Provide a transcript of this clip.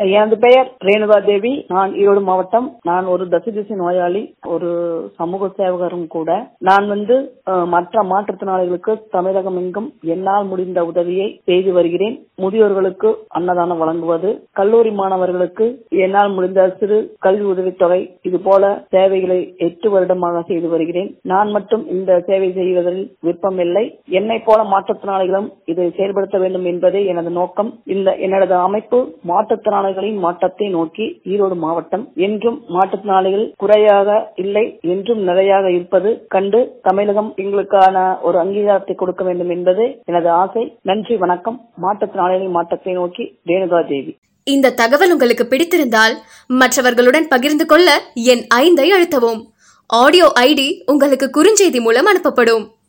எனது பெயர் ரேணுகா தேவி நான் ஈரோடு மாவட்டம் நான் ஒரு தசை திசை நோயாளி ஒரு சமூக சேவகரும் கூட நான் வந்து அஹ், மற்ற மாற்றுத்திறனாளிகளுக்கு தமிழகம் எங்கும் என்னால் முடிந்த உதவியை செய்து வருகிறேன் முதியோர்களுக்கு அன்னதானம் வழங்குவது கல்லூரி மாணவர்களுக்கு என்னால் முடிந்த சிறு கல்வி உதவித்தொகை இது போல சேவைகளை எட்டு வருடமாக செய்து வருகிறேன் நான் மட்டும் இந்த சேவை செய்வதில் விருப்பமில்லை என்னை போல மாற்றுத்திறனாளிகளும் இதை செயல்படுத்த வேண்டும் என்பதே எனது நோக்கம் இந்த எனது அமைப்பு மாற்றுத்திறனாளிகளின் மாற்றத்தை நோக்கி ஈரோடு மாவட்டம் என்றும் மாற்றுத்திறனாளிகள் குறையாக இல்லை என்றும் நிறையாக இருப்பது கண்டு தமிழகம் எங்களுக்கான ஒரு அங்கீகாரத்தை கொடுக்க வேண்டும் என்பது எனது ஆசை நன்றி வணக்கம் மாற்றுத்திறனாளிகளின் மாற்றத்தை நோக்கி ரேணுகா தேவி இந்த தகவல் உங்களுக்கு பிடித்திருந்தால் மற்றவர்களுடன் பகிர்ந்து கொள்ள என் ஐந்தை அழுத்தவும் ஆடியோ ஐடி உங்களுக்கு குறுஞ்செய்தி மூலம் அனுப்பப்படும்